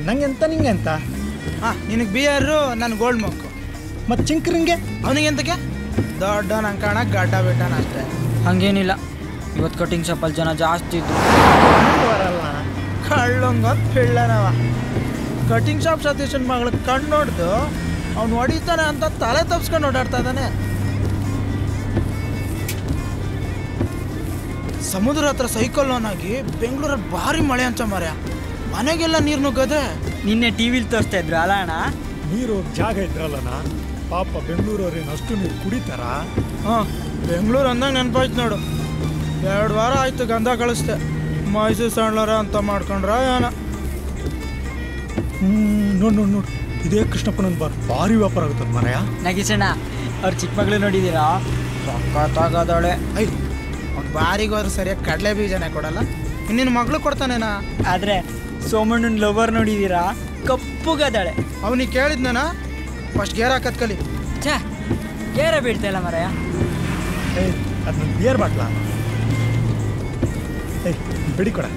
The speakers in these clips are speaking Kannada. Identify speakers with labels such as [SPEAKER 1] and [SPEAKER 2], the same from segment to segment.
[SPEAKER 1] ನಂಗೆ ಎಂತ ನಿಂಗೆ ಎಂತ
[SPEAKER 2] ಹಾಂ ನಿನಗೆ ಬಿಯರು ನಾನು ಗೋಲ್ಡ್ ಮೊಕ್ಕು
[SPEAKER 1] ಮತ್ತು ಚಿಂಕ್ರಿಂಗೆ
[SPEAKER 2] ಅವನಿಗೆ ಎಂತಕ್ಕೆ ದೊಡ್ಡ ನಂಗೆ ಕಾಣ ಗಡ್ಡ ಬಿಟ್ಟಾನ ಅಷ್ಟೇ
[SPEAKER 3] ಹಂಗೇನಿಲ್ಲ ಇವತ್ತು ಕಟಿಂಗ್ ಶಾಪಲ್ಲಿ ಜನ ಜಾಸ್ತಿ ಇದ್ರು
[SPEAKER 1] ಬರಲ್ಲ
[SPEAKER 2] ಕಳ್ಳಂಗ ಪಿಳ್ಳನವ ಕಟಿಂಗ್ ಶಾಪ್ ಸತೀಶನ್ ಮಗಳು ಕಣ್ಣು ನೋಡ್ದು ಅವ್ನು ಹೊಡಿತಾನೆ ಅಂತ ತಲೆ ತಪ್ಸ್ಕೊಂಡು ಓಡಾಡ್ತಾ ಇದ್ದಾನೆ ಸಮುದ್ರ ಹತ್ರ ಸೈಕಲ್ ಲೋನ್ ಆಗಿ ಬೆಂಗಳೂರಲ್ಲಿ ಭಾರಿ ಮಳೆ ಅಂತ ಮಾರ್ಯ ಮನೆಗೆಲ್ಲ ನೀರು ನುಗ್ಗದೆ
[SPEAKER 3] ನಿನ್ನೆ ಟಿ ವಿಲಿ ತೋರಿಸ್ತಾ ಇದ್ರು ಅಲ್ಲ ಅಣ್ಣ
[SPEAKER 1] ನೀರು ಹೋಗ್ ಜಾಗ ಇದ್ರಲ್ಲನ ಪಾಪ ಬೆಂಗಳೂರವ್ರೇನು ಅಷ್ಟು ನೀರು ಕುಡಿತಾರ
[SPEAKER 2] ಹಾಂ ಬೆಂಗಳೂರು ಅಂದಂಗೆ ನೆನಪಾಯ್ತು ನೋಡು ಎರಡು ವಾರ ಆಯ್ತು ಗಂಧ ಕಳಿಸ್ದೆ ಮೈಸೂರು ಸಣ್ಣರ ಅಂತ ಮಾಡ್ಕೊಂಡ್ರ ಏನ
[SPEAKER 1] ಹ್ಞೂ ನೋಡು ನೋಡು ನೋಡು ಇದೇ ಕೃಷ್ಣಪ್ಪನೊಂದು ಬಾರ್ ಭಾರಿ ವ್ಯಾಪಾರ ಆಗುತ್ತದೆ ಮನೆಯ
[SPEAKER 3] ನಗೀಸಣ್ಣ ಅವ್ರ ಚಿಕ್ಕ ಮಗಳು ನೋಡಿದ್ದೀರಾ ಸಖತ್ತಾಗದವಳೆ
[SPEAKER 2] ಐ ಅವ್ನು ಬಾರಿಗೆ ಹೋದ್ರೆ ಸರಿಯಾಗಿ ಕಡಲೆ ಬೀಜನೇ ಕೊಡಲ್ಲ ಇನ್ನಿನ ಮಗಳು ಕೊಡ್ತಾನೇನಾ
[SPEAKER 3] ಆದರೆ ಸೋಮಣ್ಣನ ಲವರ್ ನೋಡಿದ್ದೀರಾ ಕಪ್ಪುಗದಾಳೆ
[SPEAKER 2] ಅವನಿಗೆ ಕೇಳಿದ್ನ ಫಸ್ಟ್ ಗೇರ್ ಹಾಕತ್ ಕಲಿ
[SPEAKER 3] ಛೇ ಗೇರ ಬೀಳ್ತಾ ಇಲ್ಲ ಮರಯ
[SPEAKER 1] ಏಯ್ ಅದು ನನ್ನ ಬಿಯರ್ ಬಾಟ್ಲ ಏಯ್ ಬಿಡಿ ಕೊಡ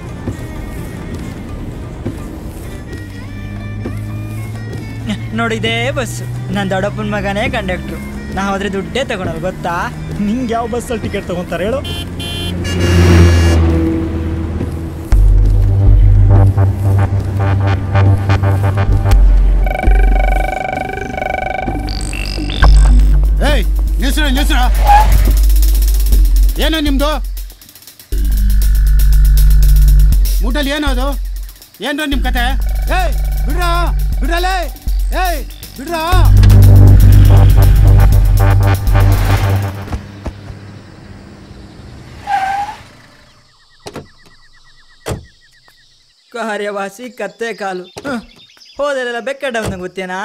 [SPEAKER 3] ನೋಡಿ ಇದೇ ಬಸ್ಸು ನನ್ನ ದೊಡ್ಡಪ್ಪನ ಮಗನೇ ಕಂಡಕ್ಟ್ರು ನಾ ಹೋದ್ರೆ ದುಡ್ಡೇ ತಗೊಳಲ್ಲ ಗೊತ್ತಾ
[SPEAKER 1] ನಿಂಗೆ ಯಾವ ಬಸ್ಸಲ್ಲಿ ಟಿಕೆಟ್ ತಗೊಂತಾರೆ ಹೇಳು
[SPEAKER 4] ಏಯ್ ನಿಲ್ಸ್ರ ನಿಲ್ಸ್ರ ಏನೋ ನಿಮ್ದು ಊಟಲ್ಲಿ ಏನೋ ಅದು ಏನ್ರ ನಿಮ್ಮ ಕತೆ ಏಯ್ ಬಿಡ್ರ ಬಿಡ್ರಲೇ ಏಯ್ ಬಿಡ್ರ
[SPEAKER 3] ಕಾರ್ಯವಾಸಿ ಕತ್ತೆ ಕಾಲು ಹ್ಮ್. ಹೋದಲ್ಲೆಲ್ಲ ಬೆಕ್ಕಡವನ ಗೊತ್ತೇನಾ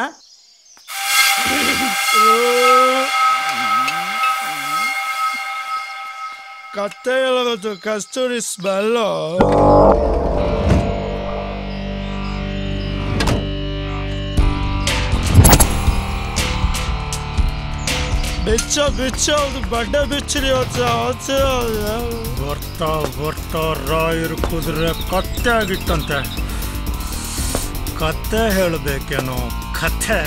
[SPEAKER 2] ಕತ್ತೆ ಹೇಳೋದು ಕಸ್ತೂರಿ ಸ್ಮೆಲ್ಲು ಬಿಚ್ಚ ಬಿಚ್ಚ ಅದು ಬಡ್ಡೆ ಬಿಚ್ಚಿರಿ
[SPEAKER 1] ಬರ್ತಾ ಬರ್ತಾ ರಾಯರು ಕುದುರೆ ಕತ್ತೆ ಆಗಿತ್ತಂತೆ ಕತ್ತೆ ಹೇಳಬೇಕೇನೋ ಕತೆ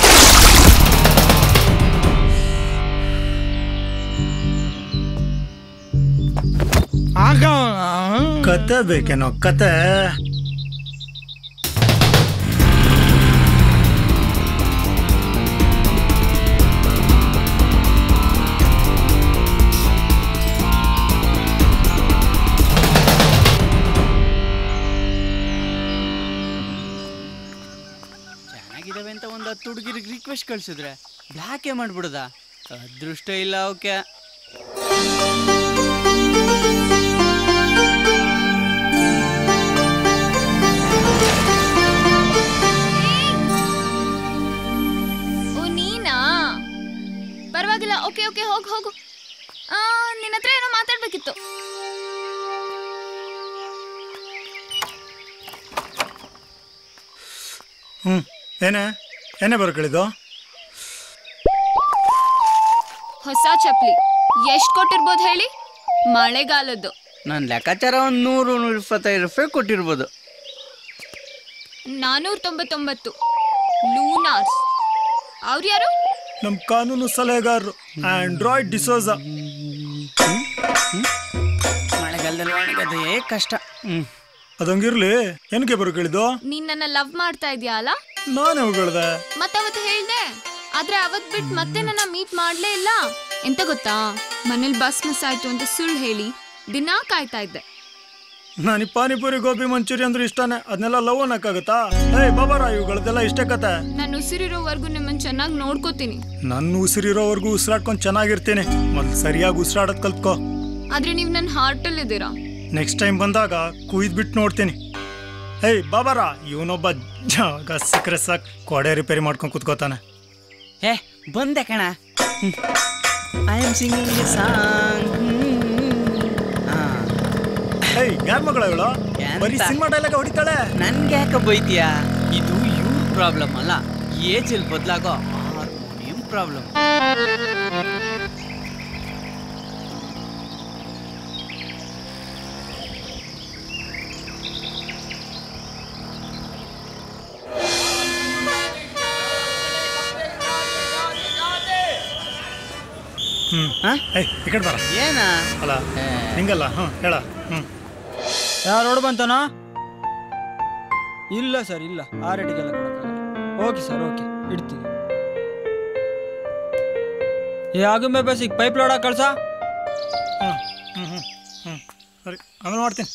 [SPEAKER 2] ಆಗ
[SPEAKER 1] ಕತೆ ಬೇಕೇನೋ ಕತೆ
[SPEAKER 5] ಚೆನ್ನಾಗಿದ್ದಾವೆ ಅಂತ ಒಂದು ಹತ್ತು ಹುಡುಗಿರಿಗೆ ರಿಕ್ವೆಸ್ಟ್ ಕಳ್ಸಿದ್ರೆ ಬ್ಲ್ಯಾಕೇ ಮಾಡ್ಬಿಡುದ ಅದೃಷ್ಟ ಇಲ್ಲ ಅವಕ್ಕೆ
[SPEAKER 6] ಓ ನೀನಾ ಪರವಾಗಿಲ್ಲ ಓಕೆ ಓಕೆ ಹೋಗು ಹೋಗು ಆ, ನಿನ್ನ ಹತ್ರ ಏನೋ ಮಾತಾಡ್ಬೇಕಿತ್ತು
[SPEAKER 1] ಹ್ಞೂ ಏನೇ ಏನೇ ಬರ್ಕಳಿದ್ದು
[SPEAKER 6] ಹೊಸ ಚಪ್ಲಿ ಎಷ್ಟು ಕೊಟ್ಟಿರ್ಬೋದು ಹೇಳಿ ಮಳೆಗಾಲದ್ದು
[SPEAKER 5] ನನ್ನ ಲೆಕ್ಕಾಚಾರ ಒಂದು ನೂರು ನೂರ ಇಪ್ಪತ್ತೈದು ರೂಪಾಯಿ ಕೊಟ್ಟಿರ್ಬೋದು
[SPEAKER 6] ನಾನೂರ ತೊಂಬತ್ತೊಂಬತ್ತು ಲೂನಾರ್ಸ್ ಅವ್ರು ಯಾರು
[SPEAKER 1] ನಮ್ಮ ಕಾನೂನು ಸಲಹೆಗಾರರು ಆಂಡ್ರಾಯ್ಡ್ ಡಿಸೋಜಾ
[SPEAKER 5] ಮಳೆಗಾಲದಲ್ಲಿ ಒಣಗದೇ ಕಷ್ಟ ಹ್ಞೂ
[SPEAKER 1] ಅದಂಗಿರ್ಲಿ ಏನಕ್ಕೆ ಬರ್ಕಳಿದ್ದು
[SPEAKER 6] ನೀನ್ ನನ್ನ ಲವ್ ಮಾಡ್ತಾ ಇದೀಯ ಅಲ್ಲ
[SPEAKER 1] ನಾನು ಹೇಳ್ದೆ
[SPEAKER 6] ಮತ್ತೆ ಅವತ್ತು ಹೇಳ್ದೆ ಆದ್ರೆ ಅವತ್ ಬಿಟ್ಟು ಮತ್ತೆ ನನ್ನ ಮೀಟ್ ಮಾಡ್ಲೇ ಇಲ್ಲ ಎಂತ ಗೊತ್ತಾ ಮನೇಲಿ ಬಸ್ ಮಿಸ್ ಆಯ್ತು ಅಂತ ಸುಳ್ಳು ಹೇಳಿ ದಿನಾ ಕಾಯ್ತಾ ಇದ್ದೆ
[SPEAKER 1] ನಾನು ಪಾನಿಪುರಿ ಗೋಬಿ ಮಂಚೂರಿ ಅಂದ್ರೆ ಇಷ್ಟನೇ ಅದನ್ನೆಲ್ಲ ಲವ್ ಅನ್ನಕ್ಕಾಗತ್ತಾ ಏಯ್ ಬಾಬಾರ ಇವುಗಳದೆಲ್ಲ ಇಷ್ಟೇ ಕತೆ
[SPEAKER 6] ನಾನು ಉಸಿರಿರೋವರೆಗೂ ನಿಮ್ಮನ್ನ ಚೆನ್ನಾಗಿ ನೋಡ್ಕೋತೀನಿ
[SPEAKER 1] ನನ್ನ ಉಸಿರಿರೋವರೆಗೂ ಉಸಿರಾಡ್ಕೊಂಡು ಚೆನ್ನಾಗಿರ್ತೀನಿ ಮೊದ್ಲು ಸರಿಯಾಗಿ ಉಸಿರಾಡೋದ್ ಕಲ್ತ್ಕೋ
[SPEAKER 6] ಆದ್ರೆ ನೀವು ನನ್ನ ಹಾರ್ಟಲ್ಲಿ ಇದ್ದೀರಾ
[SPEAKER 1] ನೆಕ್ಸ್ಟ್ ಟೈಮ್ ಬಂದಾಗ ಕುಯ್ದು ಬಿಟ್ಟು ನೋಡ್ತೀನಿ ಏಯ್ ಬಾಬಾರ ಇವನೊಬ್ಬ ಜಾಗ ಸಿಕ್ಕರೆ ಸಾಕ್ ಕೊಡೆ ರಿಪೇರಿ ಮಾಡ್ಕೊಂಡು ಕುತ್ಕೋತಾನೆ
[SPEAKER 5] ಏ ಬಂದೆ ಕಣ ಐ ಆಮ್ ಸಿಂಗಿಂಗ್ ಸಾಂಗ್ ಹಾಂ
[SPEAKER 1] ಏಯ್ ಯಾರ ಮಗಳ ಇವಳು
[SPEAKER 5] ಎಂತ?
[SPEAKER 1] ಬರೀ ಸಿನಿಮಾ ಡೈಲಾಗ ಹೊಡಿತಾಳೆ
[SPEAKER 5] ನನ್ಗೆ ಯಾಕೆ ಬೈತೀಯಾ ಇದು ಇವ್ರ ಪ್ರಾಬ್ಲಮ್ ಅಲ್ಲ ಏಜಲ್ಲಿ ಬದಲಾಗೋ ಹಾರ್ಮೋನಿಯಂ ಪ್ರಾಬ್ಲಮ್ ಹಾ
[SPEAKER 1] ಏಯ್ ಈ ಕಡೆ ಬರ
[SPEAKER 5] ಏನ
[SPEAKER 1] ಅಲ್ಲ ಹಿಂಗಲ್ಲ ಹ್ಞೂ ಹೇಳ ಹ್ಞೂ
[SPEAKER 3] ಯಾರು ರೋಡ್ ಬಂತನಾ ಇಲ್ಲ ಸರ್ ಇಲ್ಲ ಆ ರೇಟಿಗೆಲ್ಲ ಕೊಡೋಕ್ಕಾಗಲ್ಲ ಓಕೆ ಸರ್ ಓಕೆ ಇಡ್ತೀನಿ ಏ ಆಗುಂಬೆ ಬಸ್ಸಿಗೆ ಪೈಪ್ ಲೋಡ ಕಳ್ಸ
[SPEAKER 1] ಹ್ಞೂ ಹ್ಞೂ ಹ್ಞೂ ಹ್ಞೂ ಸರಿ ಆಮೇಲೆ ಮಾಡ್ತೀನಿ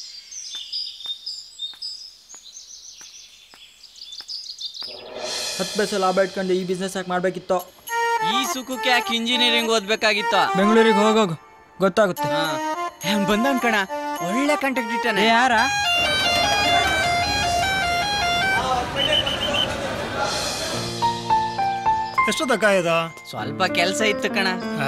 [SPEAKER 3] ಹತ್ತು ಬಸ್ಸಲ್ಲಿ ಲಾಭ ಇಟ್ಕೊಂಡು ಈ ಬಿಸ್ನೆಸ್ ಯಾಕೆ ಮಾಡಬೇಕಿತ್ತು
[SPEAKER 5] ಈ ಸುಖಕ್ಕೆ ಯಾಕೆ ಇಂಜಿನಿಯರಿಂಗ್ ಓದ್ಬೇಕಾಗಿತ್ತು
[SPEAKER 3] ಬೆಂಗಳೂರಿಗೆ ಹೋಗೋಗು ಗೊತ್ತಾಗುತ್ತೆ
[SPEAKER 5] ಹಾ ಬಂದನ್ ಕಣ ಒಳ್ಳೆ ಕಾಂಟ್ಯಾಕ್ಟ್ ಇಟ್ಟಾನೆ
[SPEAKER 3] ಏ ಯಾರ
[SPEAKER 1] ಎಷ್ಟೊತ್ತ ಕಾಯದ
[SPEAKER 5] ಸ್ವಲ್ಪ ಕೆಲಸ ಇತ್ತು ಕಣ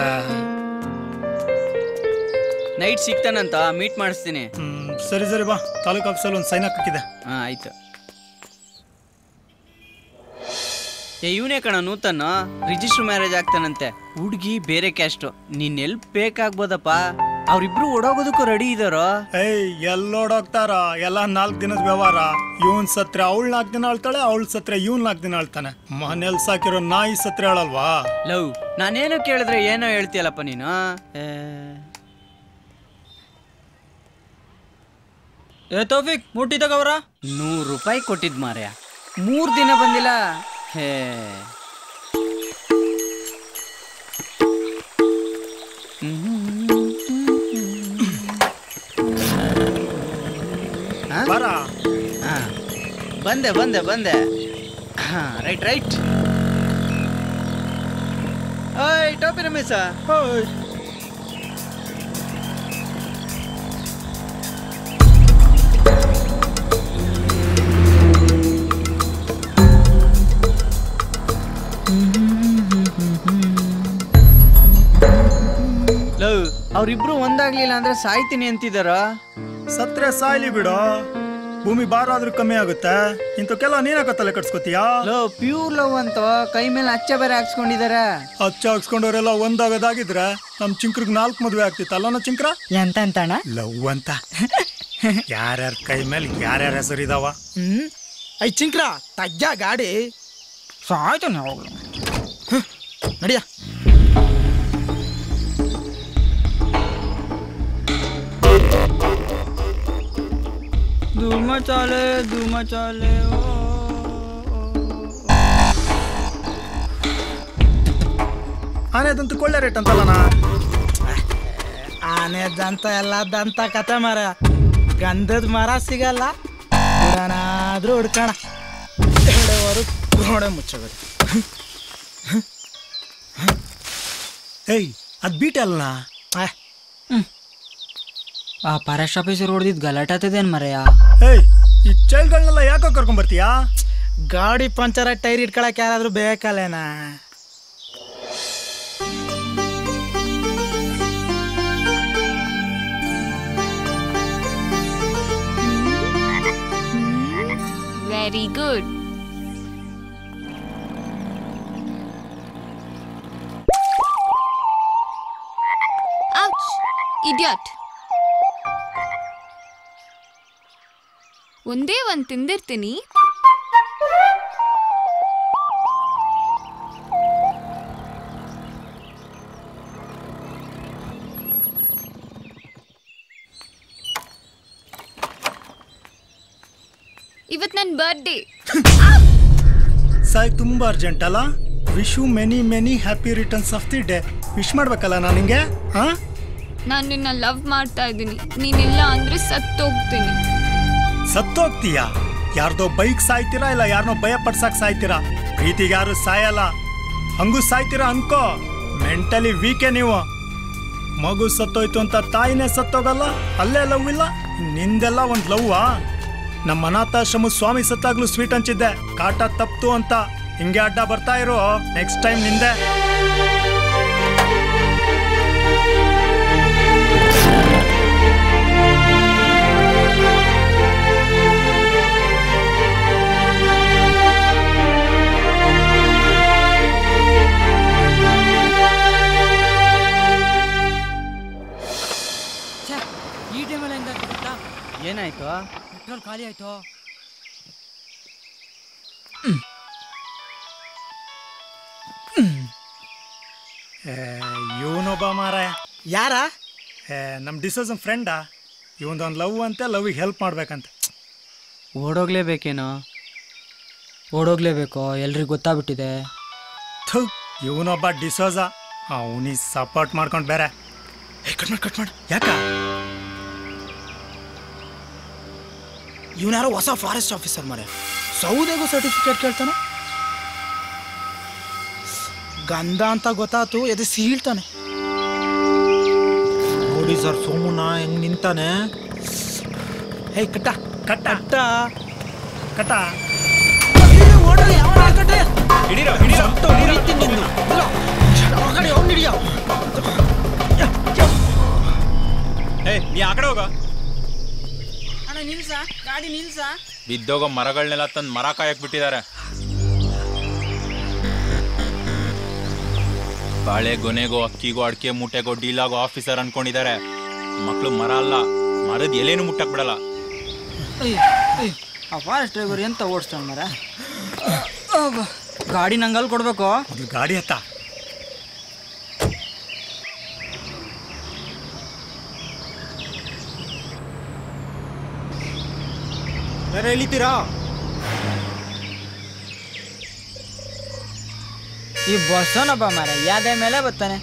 [SPEAKER 5] ನೈಟ್ ಸಿಗ್ತಾನಂತ ಮೀಟ್ ಮಾಡಿಸ್ತೀನಿ
[SPEAKER 1] ಹ್ಮ್ ಸರಿ ಸರಿ ಬಾ ತಾಲೂಕು ಆಫೀಸಲ್ಲಿ ಒಂದು ಸೈನ್ ಹಾಕಿದೆ
[SPEAKER 5] ಹಾ ಆಯ್ತು ಏ ಇವನೇ ಕಣ ನೂತನ್ ರಿಜಿಸ್ಟರ್ ಮ್ಯಾರೇಜ್ ಆಗ್ತಾನಂತೆ ಹುಡ್ಗಿ ಬೇರೆ ಕ್ಯಾಸ್ಟು ನೀನ್ ಎಲ್ ಬೇಕಾಗ್ಬೋದಪ್ಪ ಅವ್ರಿಬ್ರು ಓಡೋಗೋದಕ್ಕೂ ರೆಡಿ ಇದಾರೋ
[SPEAKER 1] ಏಯ್ ಎಲ್ಲೋಡೋಗ್ತಾರ ಎಲ್ಲ ನಾಲ್ಕು ದಿನದ ವ್ಯವಹಾರ ಇವನ್ ಸತ್ರೆ ಅವಳು ನಾಲ್ಕು ದಿನ ಆಳ್ತಾಳೆ ಅವಳು ಸತ್ರೆ ಇವ್ನ್ ನಾಲ್ಕು ದಿನ ಆಳ್ತಾನೆ ಮನೇಲಿ ಸಾಕಿರೋ ನಾಯಿ ಸತ್ರೆ ಆಳಲ್ವಾ
[SPEAKER 5] ಲವ್ ನಾನೇನೋ ಕೇಳಿದ್ರೆ ಏನೋ ಹೇಳ್ತೀಯಲ್ಲಪ್ಪ ನೀನು ಏ,
[SPEAKER 3] ಏ ತೌಫಿಕ್ ಮುಟ್ಟಿ ತಗೋರ
[SPEAKER 5] ನೂರು ರೂಪಾಯಿ ಕೊಟ್ಟಿದ್ ಮಾರ್ಯ ಮೂರ್ ದಿನ ಬಂದಿಲ್ಲ ಹೇ
[SPEAKER 1] ಬರ
[SPEAKER 5] ಹಾ ಬಂದೆ ಬಂದೆ ಬಂದೆ ಹಾ ರೈಟ್ ರೈಟ್ ಓಯ್ ಟೋಪಿ ರಮೇಶ ಲವ್ ಅವ್ರಿಬ್ರು ಒಂದಾಗ್ಲಿಲ್ಲ ಅಂದ್ರೆ ಸಾಯ್ತೀನಿ ಅಂತಿದಾರ
[SPEAKER 1] ಸತ್ರೆ ಸಾಯ್ಲಿ ಬಿಡು ಭೂಮಿ ಭಾರ ಆದ್ರೂ ಕಮ್ಮಿ ಆಗುತ್ತೆ ಇಂಥಕ್ಕೆಲ್ಲ ನೀನಾಕ ತಲೆ ಕಟ್ಸ್ಕೊತೀಯಾ
[SPEAKER 5] ಲವ್ ಪ್ಯೂರ್ ಲವ್ ಅಂತ ಕೈ ಮೇಲೆ ಅಚ್ಚ ಬೇರೆ ಹಾಕ್ಸ್ಕೊಂಡಿದಾರೆ
[SPEAKER 1] ಹಚ್ಚ ಹಾಕ್ಸ್ಕೊಂಡವರೆಲ್ಲ ಒಂದಾಗದಾಗಿದ್ರೆ ನಮ್ ಚಿಂಕ್ರಿಗೆ ನಾಲ್ಕು ಮದುವೆ ಆಗ್ತಿತ್ತಲ್ಲ ಚಿಂಕ್ರ
[SPEAKER 3] ಎಂತ ಅಂತಣ್ಣ
[SPEAKER 1] ಲವ್ ಅಂತ ಯಾರ್ಯಾರ ಕೈ ಮೇಲೆ ಯಾರ್ಯಾರ ಹೆಸರು ಇದಾವ
[SPEAKER 2] ಹ್ಮ್ ಐ ಚಿಂಕ್ರ ತಗ್ಗ ಗಾಡಿ
[SPEAKER 3] ಸಾಯ್ತಾನೆ ಹೋಗ್ಲು
[SPEAKER 2] ನಡಿಯ
[SPEAKER 3] ಧೂಮ ಚಾಲೆ ಧೂಮ ಚಾಲೆ ಓ
[SPEAKER 1] ಆನೆದಂತೂ ಕೊಳ್ಳೆ ರೇಟ್ ಅಂತಲ್ಲಣ್ಣ
[SPEAKER 2] ಆನೆ ದಂತ ಎಲ್ಲ ದಂತ ಕತೆ ಮರ ಗಂಧದ ಮರ ಸಿಗಲ್ಲ ಏನಾದ್ರೂ ಹುಡ್ಕಣ ಎರಡೇವರು ಗೋಡೆ ಮುಚ್ಚೋದು
[SPEAKER 1] ಏಯ್ ಅದ್ ಬೀಟ್ ಅಲ್ಲ
[SPEAKER 3] ಆ ಫಾರೆಸ್ಟ್ ಆಫೀಸರ್ ಹೊಡೆದಿದ್ದು ಗಲಾಟೆ ಆಗ್ತದೇನು ಮರೆಯ
[SPEAKER 1] ಏಯ್ ಈ ಚೈಲ್ಡ್ಗಳನ್ನೆಲ್ಲ ಯಾಕೋ ಕರ್ಕೊಂಡ್ ಬರ್ತೀಯಾ
[SPEAKER 2] ಗಾಡಿ ಪಂಚರ್ ಟೈರ್ ಇಟ್ಕೊಳಕ್ ಯಾರಾದ್ರೂ ಬೇಕಲ್ಲೇನಾ
[SPEAKER 6] ವೆರಿ ಗುಡ್ ಔಚ್ ಇಡಿಯಟ್ ಒಂದೇ ಒಂದು ತಿಂದಿರ್ತೀನಿ ಇವತ್ತು ನನ್ನ ಬರ್ಡೇ
[SPEAKER 1] ಸಾಯ್ ತುಂಬಾ ಅರ್ಜೆಂಟ್ ಅಲ್ಲ wish you many many happy returns of the day wish ಮಾಡ್ಬೇಕಲ್ಲ ನಾನು ನಿಂಗೆ ಹಾ
[SPEAKER 6] ನಾನು ನಿನ್ನ ಲವ್ ಮಾಡ್ತಾ ಇದ್ದೀನಿ ನೀನಿಲ್ಲ ಅಂದ್ರೆ ಸತ್ತೋಗ್ತೀನಿ
[SPEAKER 1] ಸತ್ತೋಗ್ತೀಯಾ ಯಾರ್ದೋ ಬೈಕ್ ಸಾಯ್ತೀರಾ ಇಲ್ಲ ಯಾರನ್ನೋ ಭಯ ಪಡ್ಸಕ್ ಸಾಯ್ತೀರಾ ಪ್ರೀತಿಗೆ ಯಾರು ಸಾಯಲ್ಲ ಹಂಗೂ ಸಾಯ್ತೀರಾ ಅನ್ಕೋ ಮೆಂಟಲಿ ವೀಕೆ ನೀವು ಮಗು ಸತ್ತೋಯ್ತು ಅಂತ ತಾಯಿನೇ ಸತ್ತೋಗಲ್ಲ ಅಲ್ಲೇ ಲವ್ ಇಲ್ಲ ನಿಂದೆಲ್ಲ ಒಂದು ಲವ್ವಾ ನಮ್ಮ ಅನಾಥಾಶ್ರಮ ಸ್ವಾಮಿ ಸತ್ತಾಗ್ಲೂ ಸ್ವೀಟ್ ಹಂಚಿದ್ದೆ ಕಾಟ ತಪ್ತು ಅಂತ ಹಿಂಗೆ ಅಡ್ಡ ಬರ್ತಾ ಇರೋ ನೆಕ್ಸ್ಟ್ ಟೈಮ್ ನಿಂದೆ
[SPEAKER 3] ಈ ಟೈಮಲ್ಲಿ ಹೆಂಗ
[SPEAKER 5] ಏನಾಯ್ತು
[SPEAKER 3] ಪೆಟ್ರೋಲ್ ಖಾಲಿ ಆಯ್ತು
[SPEAKER 1] ಏ, ಇವನೊಬ್ಬ ಮಾರಾಯ
[SPEAKER 2] ಯಾರ
[SPEAKER 1] ಏ ನಮ್ಮ ಡಿಸೋಸನ್ ಫ್ರೆಂಡಾ ಇವನದೊಂದು ಲವ್ ಅಂತೆ ಲವ್ಗೆ ಹೆಲ್ಪ್ ಮಾಡ್ಬೇಕಂತ
[SPEAKER 5] ಓಡೋಗ್ಲೇಬೇಕೇನೋ
[SPEAKER 3] ಓಡೋಗ್ಲೇಬೇಕು ಎಲ್ರಿಗೂ ಗೊತ್ತಾಗ್ಬಿಟ್ಟಿದೆ
[SPEAKER 1] ಥು ಇವನೊಬ್ಬ ಡಿಸೋಸ ಅವನಿಗೆ ಸಪೋರ್ಟ್ ಮಾಡ್ಕೊಂಡು ಬೇರೆ
[SPEAKER 2] ಏ ಕಟ್ ಮಾಡಿ ಕಟ್ ಮಾಡಿ
[SPEAKER 1] ಯಾಕ
[SPEAKER 2] ಇವನ್ಯಾರೋ ಹೊಸ ಫಾರೆಸ್ಟ್ ಆಫೀಸರ್ ಮರೆ ಸೌದೆಗೂ ಸರ್ಟಿಫಿಕೇಟ್ ಕೇಳ್ತಾನೆ ಗಂಧ ಅಂತ ಗೊತ್ತಾತು ಎದೆ ಸೀಳ್ತಾನೆ ನೋಡಿ ಸರ್ ಸೋಮುನ ಹೆಂಗ್ ನಿಂತಾನೆ ಹೇ ಕಟ್ಟ
[SPEAKER 1] ಕಟ್ಟ
[SPEAKER 2] ಕಟ್ಟ
[SPEAKER 1] ಕಟ್ಟ
[SPEAKER 7] ಏ ನೀ ಆ ಕಡೆ ಹೋಗ
[SPEAKER 3] ಅಣ್ಣ ನಿಲ್ಸ ಗಾಡಿ ನಿಲ್ಸ
[SPEAKER 7] ಬಿದ್ದೋಗೋ ಮರಗಳನ್ನೆಲ್ಲ ತಂದು ಮರ ಕಾಯಕ್ ಬಿಟ್ಟಿದ್ದಾರೆ ಬಾಳೆ ಗೊನೆಗೋ ಅಕ್ಕಿಗೋ ಅಡಿಕೆ ಮೂಟೆಗೋ ಡೀಲಾಗೋ ಆಫೀಸರ್ ಅನ್ಕೊಂಡಿದ್ದಾರೆ ಮಕ್ಳು ಮರ ಅಲ್ಲ ಮರದ ಎಲೆನು ಮುಟ್ಟಕ್ ಬಿಡಲ್ಲ
[SPEAKER 3] ಆ ಫಾರೆಸ್ಟ್ ಡ್ರೈವರ್ ಎಂತ ಓಡಿಸ್ತಾನೆ ಮರ ಅಬ್ಬಾ, ಗಾಡಿ ನಂಗೆ ಅಲ್ಲಿ ಕೊಡ್ಬೇಕು
[SPEAKER 1] ಮೊದಲು ಗಾಡಿ ಹತ್ತ
[SPEAKER 2] ಬೇರೆ ಎಳಿತೀರಾ
[SPEAKER 3] ಈ ಬಸ್ಸನಪ್ಪ ಮರ ಯಾವ್ದೇ ಮೇಲೆ ಬರ್ತಾನೆ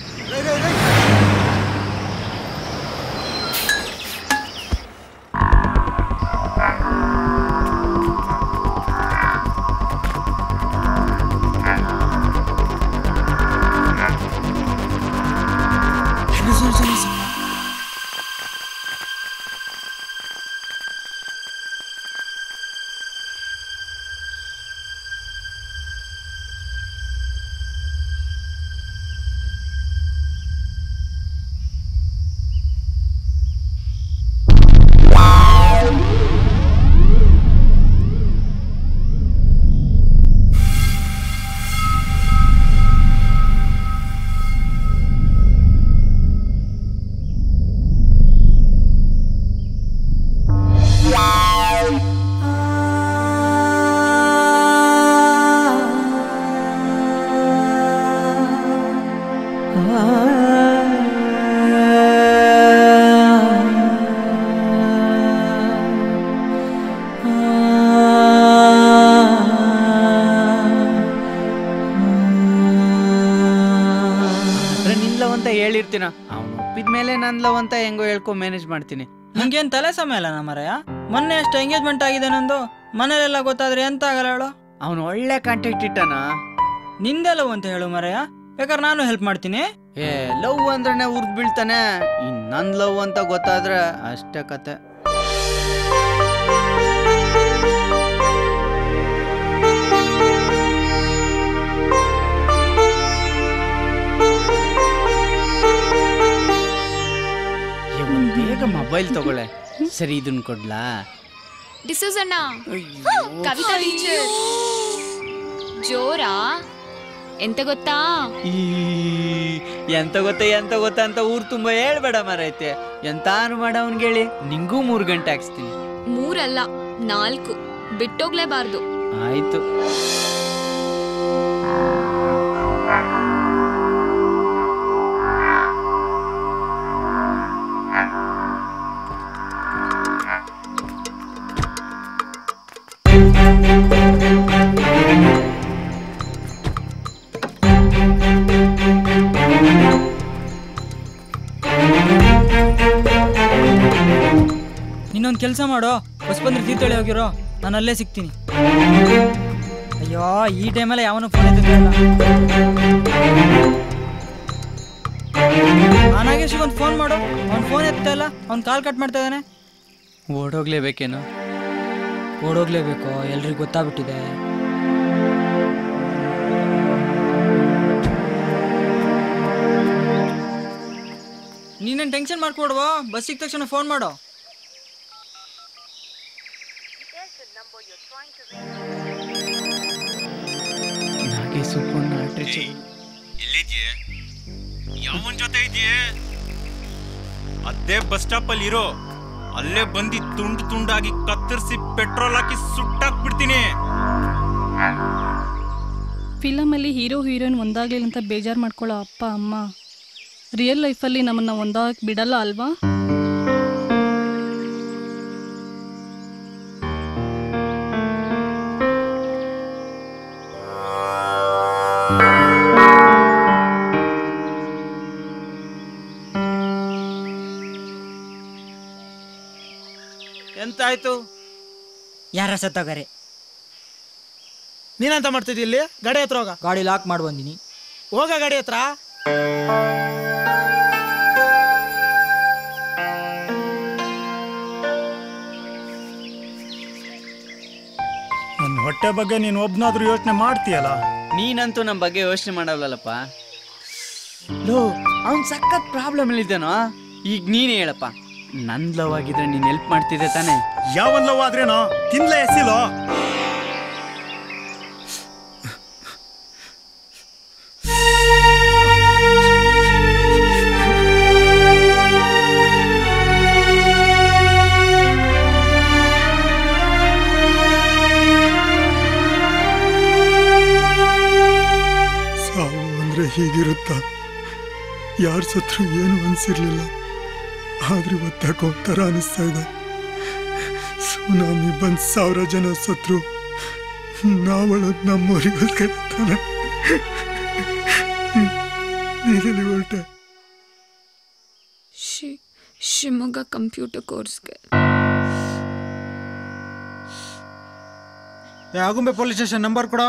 [SPEAKER 5] ಹತ್ರ ನಿನ್ ಲವ್ ಅಂತ ಹೇಳಿರ್ತೀನ ಅವನು ಒಪ್ಪಿದ ಮೇಲೆ ನನ್ ಲವ್ ಅಂತ ಹೆಂಗೋ ಹೇಳ್ಕೊ ಮ್ಯಾನೇಜ್ ಮಾಡ್ತೀನಿ
[SPEAKER 3] ನಂಗೇನ್ ತಲೆ ಸಮಯ ಅಲ್ಲ ಮರಯ ಮೊನ್ನೆ ಅಷ್ಟು ಎಂಗೇಜ್ಮೆಂಟ್ ಆಗಿದೆ ನಂದು ಮನೇಲೆಲ್ಲ ಗೊತ್ತಾದ್ರೆ ಎಂತ ಆಗಲ್ಲ ಹೇಳು
[SPEAKER 5] ಅವನು ಒಳ್ಳೆ ಕಾಂಟ್ಯಾಕ್ಟ್ ಇಟ್ಟನ
[SPEAKER 3] ನಿಂದೆ ಲವ್ ಅಂತ ಹೇಳು ಮರಯ ಬೇಕಾದ್ರೆ ನಾನು ಹೆಲ್ಪ್ ಮಾಡ್ತೀನಿ
[SPEAKER 5] ಏ ಲವ್ ಅಂದ್ರನೆ ಉರ್ದ್ ಬೀಳ್ತಾನೆ ಇನ್ ನನ್ ಲವ್ ಅಂತ ಗೊತ್ತಾದ್ರೆ ಅಷ್ಟೇ ಕತೆ ಏ, ಒಂದ್ ಬೇಗ ಮೊಬೈಲ್ ತಗೊಳ್ಳೆ ಸರಿ ಇದನ್ ಕೊಡ್ಲಾ
[SPEAKER 6] ಡಿಸೋಸ್ ಅಣ್ಣ ಕವಿತಾ ಟೀಚರ್ ಜೋರಾ ಎಂತ ಗೊತ್ತಾ
[SPEAKER 5] ಈ ಎಂತ ಗೊತ್ತ ಎಂತ ಗೊತ್ತ ಅಂತ ಊರ್ ತುಂಬಾ ಹೇಳ್ಬೇಡ ಮಾರೈತೆ ಎಂತಾನು ಮಾಡ ಹೇಳಿ ನಿಂಗೂ ಮೂರ್ ಗಂಟೆ ಹಾಕ್ಸ್ತೀನಿ
[SPEAKER 6] ಮೂರಲ್ಲ ನಾಲ್ಕು ಬಿಟ್ಟೋಗ್ಲೇಬಾರ್ದು
[SPEAKER 5] ಆಯ್ತು
[SPEAKER 3] ಇನ್ನೊಂದು ಕೆಲಸ ಮಾಡು ಬಸ್ ಬಂದ್ರೆ ತೀರ್ಥಹಳ್ಳಿ ಹೋಗಿರೋ ನಾನು ಅಲ್ಲೇ ಸಿಗ್ತೀನಿ ಅಯ್ಯೋ ಈ ಟೈಮಲ್ಲಿ ಯಾವನು ಫೋನ್ ಎತ್ತಿಲ್ಲ ಆ ನಾಗೇಶಿಗೆ ಒಂದು ಫೋನ್ ಮಾಡು ಅವ್ನು ಫೋನ್ ಎತ್ತಾ ಇಲ್ಲ ಅವ್ನು ಕಾಲ್ ಕಟ್ ಮಾಡ್ತಾ ಇದ್ದಾನೆ
[SPEAKER 5] ಓಡೋಗ್ಲೇಬೇಕೇನೋ
[SPEAKER 3] ಓಡೋಗ್ಲೇಬೇಕು ಎಲ್ರಿಗೂ ಗೊತ್ತಾಗ್ಬಿಟ್ಟಿದೆ ನೀನೇನು ಟೆನ್ಷನ್ ಮಾಡ್ಕೊಡುವ ಬಸ್ ಸಿಕ್ಕ ತಕ್ಷಣ ಫೋನ್ ಮಾಡು
[SPEAKER 5] ನಾಗೆ ಸುಪ್ಪನ್ನ ಟ್ರಿಚ್
[SPEAKER 7] ಎಲ್ಲಿದ್ಯೆ ಯಾವನ್ ಜೊತೆ ಇದೆಯೇ ಅದೇ ಬಸ್ ಸ್ಟಾಪ್ ಅಲ್ಲಿ ಇರೋ ಅಲ್ಲೇ ಬಂದು ತುಂಡು ತುಂಡಾಗಿ ಕತ್ತರಿಸಿ ಪೆಟ್ರೋಲ್ ಹಾಕಿ ಸುಟ್ಟಾಕ್ಬಿಡ್ತೀನಿ
[SPEAKER 8] ಫಿಲಮಲ್ಲಿ ಹೀರೋ ಹೀರೋಯಿನ್ ಒಂದಾಗ್ಲಿಲ್ಲ ಅಂತ ಬೇಜಾರು ಮಾಡ್ಕೊಳ್ಳೋ ಅಪ್ಪ ಅಮ್ಮ ರಿಯಲ್ ಲೈಫಲ್ಲಿ ನಮ್ಮನ್ನ ಒಂದಾಗಕ್ಕೆ ಬಿಡಲ್ಲ ಅಲ್ವಾ
[SPEAKER 5] ಎಂತಾಯ್ತು
[SPEAKER 3] ಯಾರ ಸತ್ತೋಗಾರೆ
[SPEAKER 2] ನೀನಂತ ಮಾಡ್ತಿದ್ದಿ ಇಲ್ಲಿ ಗಾಡಿ ಹತ್ರ ಹೋಗ
[SPEAKER 3] ಗಾಡಿ ಲಾಕ್ ಮಾಡಿ ಬಂದಿನಿ
[SPEAKER 2] ಹೋಗ ಗಾಡಿ ಹತ್ರ
[SPEAKER 1] ನನ್ನ ಹೊಟ್ಟೆ ಬಗ್ಗೆ ನೀನು ಒಬ್ನಾದ್ರೂ ಯೋಚನೆ ಮಾಡ್ತೀಯಲ್ಲ
[SPEAKER 5] ನೀನಂತೂ ನಮ್ಮ ಬಗ್ಗೆ ಯೋಚನೆ ಮಾಡಲ್ಲಪ್ಪ ಲೋ ಅವ್ನ್ ಸಖತ್ ಪ್ರಾಬ್ಲಮ್ ಇದ್ದಾನೋ ಈಗ ನೀನೇ ಹೇಳಪ್ಪ ನನ್ ಲವ್ ಆಗಿದ್ರೆ ನೀನ್ ಹೆಲ್ಪ್ ಮಾಡ್ತಿದ್ದೆ ತಾನೇ
[SPEAKER 1] ಯಾವನ್ ಲವ್ ಆದ್ರೇನೋ ತಿನ್ಲೇ ಎಸಿಲೋ ಸಾವು ಅಂದ್ರೆ ಹೀಗಿರುತ್ತ ಯಾರು ಸತ್ರು ಏನು ಅನ್ಸಿರ್ಲಿಲ್ಲ ಆದ್ರೆ ಇವತ್ತಾಕೋ ಒಂಥರ ಅನಿಸ್ತಾ ಇದೆ ಸುನಾಮಿ ಬಂದ್ ಸಾವಿರ ಜನ ಸತ್ರು ನಾವಳ ನಮ್ಮೂರಿಗೋಸ್ಕರ ತಾನೆ ನೀರಲ್ಲಿ ಹೊರಟೆ
[SPEAKER 6] ಶಿ ಶಿವಮೊಗ್ಗ ಕಂಪ್ಯೂಟರ್ ಕೋರ್ಸ್ಗೆ
[SPEAKER 4] ಆಗುಂಬೆ ಪೊಲೀಸ್ ಸ್ಟೇಷನ್ ನಂಬರ್ ಕೊಡೋ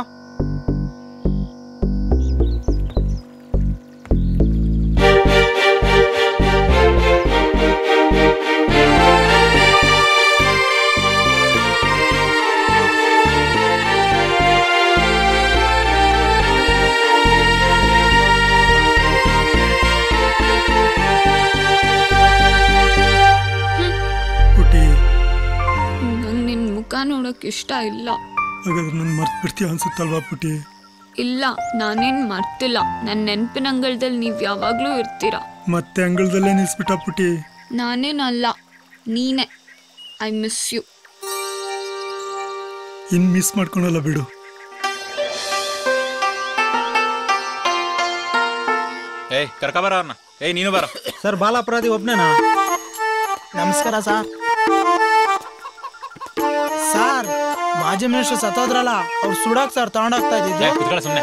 [SPEAKER 1] ಪುಟಿ
[SPEAKER 6] ನಂಗೆ ನಿನ್ನ ಮುಖ ನೋಡೋಕೆ ಇಷ್ಟ ಇಲ್ಲ
[SPEAKER 1] ಹಾಗಾದ್ರೆ ನನ್ನ ಮರ್ತು ಬಿಡ್ತೀಯ ಅನ್ಸುತ್ತಲ್ವಾ ಪುಟಿ
[SPEAKER 6] ಇಲ್ಲ ನಾನೇನ್ ಮರ್ತಿಲ್ಲ ನನ್ನ ನೆನಪಿನ ಅಂಗಳದಲ್ಲಿ ನೀವು ಯಾವಾಗಲೂ ಇರ್ತೀರ
[SPEAKER 1] ಮತ್ತೆ ಅಂಗಳದಲ್ಲೇ ನಿಲ್ಸ್ಬಿಟ್ಟ ಪುಟಿ
[SPEAKER 6] ನಾನೇನಲ್ಲ ನೀನೇ ಐ ಮಿಸ್ ಯು
[SPEAKER 1] ಇನ್ ಮಿಸ್ ಮಾಡ್ಕೊಳಲ್ಲ ಬಿಡು
[SPEAKER 7] ಏಯ್ ಕರ್ಕ ಬರ ಅವ್ರನ್ನ ಏಯ್ ನೀನು ಬರ
[SPEAKER 4] ಸರ್ ಬಾಲ ಅಪರಾಧಿ ಒಬ್ನೇನಾ
[SPEAKER 2] ನಮಸ್ಕಾರ ಸರ್ ಸರ್ ಮಾಜಿ ಮಿನಿಸ್ಟರ್ ಸತ್ತೋದ್ರಲ್ಲ ಅವ್ರು ಸುಡಾಕ್ ಸರ್ ತಗೊಂಡೋಗ್ತಾ ಇದ್ದಿದ್ದು
[SPEAKER 7] ಕುತ್ಕೊಳ್ಳ ಸುಮ್ಮನೆ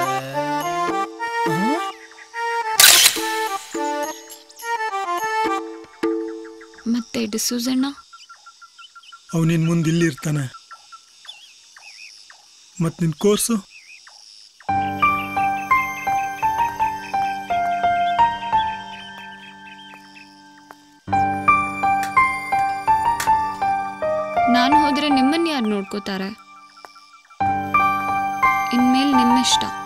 [SPEAKER 6] ಮತ್ತೆ ಡಿಸೂಸಣ್ಣ
[SPEAKER 1] ಅವನಿನ್ ಮುಂದೆ ಇಲ್ಲಿ ಇರ್ತಾನೆ ಮತ್ ನಿನ್ ಕೋರ್ಸು
[SPEAKER 6] ನಾನು ಹೋದ್ರೆ ನಿಮ್ಮನ್ನ ಯಾರು ನೋಡ್ಕೋತಾರೆ ಇನ್ಮೇಲೆ ನಿಮ್ಮಿಷ್ಟ